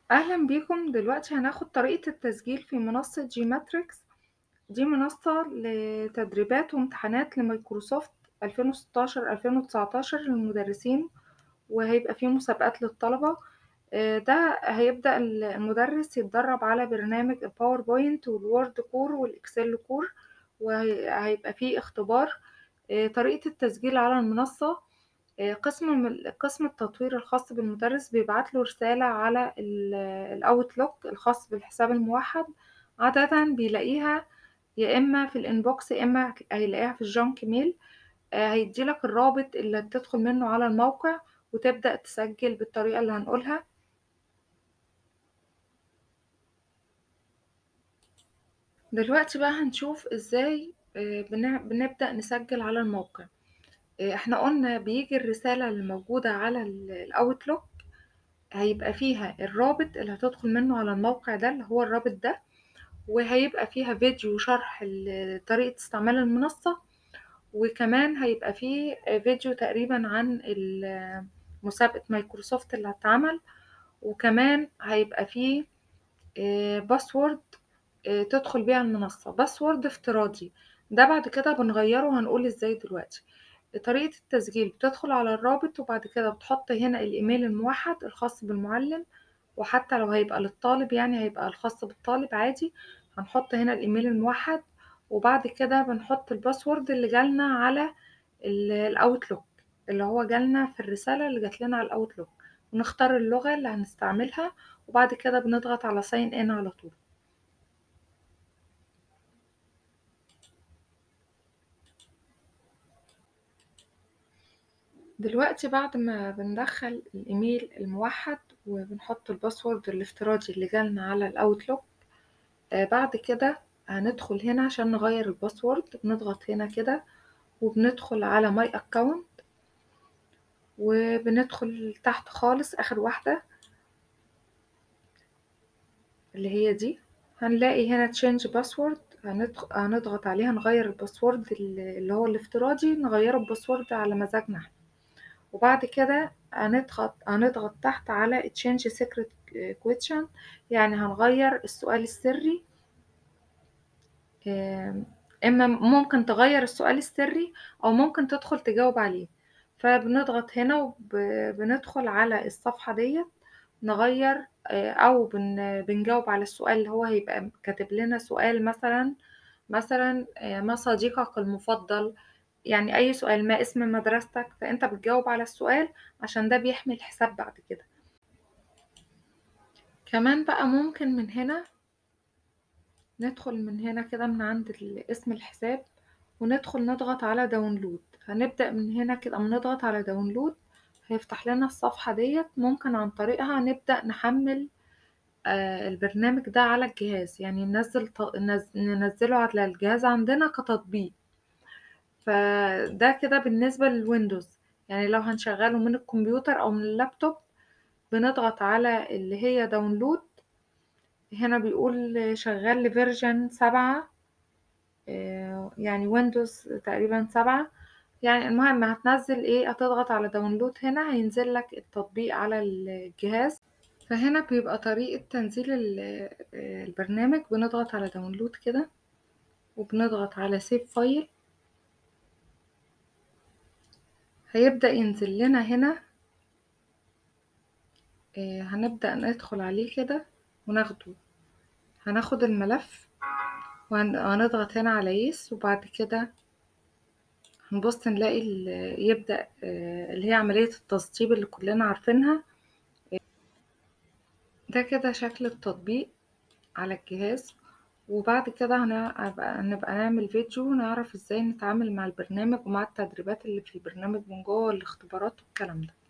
أهلا بيكم دلوقتي هناخد طريقة التسجيل في منصة جيماتريكس دي منصة لتدريبات وامتحانات لمايكروسوفت 2016-2019 للمدرسين وهيبقى فيه مسابقات للطلبة آه، ده هيبدأ المدرس يتدرب على برنامج الباوربوينت والوورد كور والإكسل كور وهيبقى فيه اختبار آه، طريقة التسجيل على المنصة آه، قسم قسم التطوير الخاص بالمدرس بيبعت له رسالة على الأوتلوك الخاص بالحساب الموحد عادة بيلاقيها يا إما في الإنبوكس يا إما هيلاقيها في الجانك ميل آه، هيديلك الرابط اللي تدخل منه على الموقع وتبدأ تسجل بالطريقة اللي هنقولها دلوقتي بقى هنشوف ازاي آه، بنبدأ نسجل على الموقع آه، احنا قلنا بيجي الرسالة اللي موجودة على الاوتلوك هيبقى فيها الرابط اللي هتدخل منه على الموقع ده اللي هو الرابط ده وهيبقى فيها فيديو شرح طريقة استعمال المنصة وكمان هيبقى فيه فيديو تقريبا عن مسابقة مايكروسوفت اللي هتعمل وكمان هيبقى فيه باسورد آه، تدخل بيها المنصة باسورد افتراضي ده بعد كده بنغيره هنقول ازاي دلوقتي طريقة التسجيل بتدخل على الرابط وبعد كده بتحط هنا الإيميل الموحد الخاص بالمعلم وحتى لو هيبقى للطالب يعني هيبقى الخاص بالطالب عادي هنحط هنا الإيميل الموحد وبعد كده بنحط الباسورد اللي جالنا على الأوتلوك اللي هو جالنا في الرسالة اللي جات لنا على الأوتلوك ونختار اللغة اللي هنستعملها وبعد كده بنضغط على ساين ان على طول دلوقتي بعد ما بندخل الايميل الموحد وبنحط الباسورد الافتراضي اللي جالنا على الاوتلوك آه بعد كده هندخل هنا عشان نغير الباسورد بنضغط هنا كده وبندخل على ماي اكونت وبندخل تحت خالص اخر واحدة اللي هي دي هنلاقي هنا تشينج باسورد هنضغط عليها نغير الباسورد اللي هو الافتراضي نغيره بباسورد على مزاجنا احنا وبعد كده هنضغط هنضغط تحت على change secret question يعني هنغير السؤال السري اما ممكن تغير السؤال السري او ممكن تدخل تجاوب عليه فبنضغط هنا وبندخل على الصفحة ديت نغير آه، او بنجاوب على السؤال اللي هو هيبقى كاتب لنا سؤال مثلا مثلا آه، ما صديقك المفضل يعني أي سؤال ما اسم مدرستك فأنت بتجاوب على السؤال عشان ده بيحمي الحساب بعد كده كمان بقى ممكن من هنا ندخل من هنا كده من عند اسم الحساب وندخل نضغط على داونلود هنبدأ من هنا كده نضغط على داونلود هيفتح لنا الصفحة ديت ممكن عن طريقها نبدأ نحمل آه البرنامج ده على الجهاز يعني ننزل ننزله على الجهاز عندنا كتطبيق فده كده بالنسبة للويندوز يعني لو هنشغله من الكمبيوتر او من اللابتوب بنضغط على اللي هي داونلود هنا بيقول شغال لفيرجن سبعة آه، يعني ويندوز تقريبا سبعة يعني المهم هتنزل ايه هتضغط على داونلود هنا هينزل لك التطبيق على الجهاز فهنا بيبقى طريقة تنزيل آه، البرنامج بنضغط على داونلود كده وبنضغط على سيف فايل هيبدأ ينزل لنا هنا آه هنبدأ ندخل عليه كده وناخده هناخد الملف وهنضغط هنا على يس وبعد كده هنبص نلاقي يبدأ آه اللي هي عملية التسطيب اللي كلنا عارفينها ده كده شكل التطبيق على الجهاز وبعد كده هنبقى نعمل فيديو نعرف ازاي نتعامل مع البرنامج ومع التدريبات اللي في البرنامج من جوه والاختبارات والكلام ده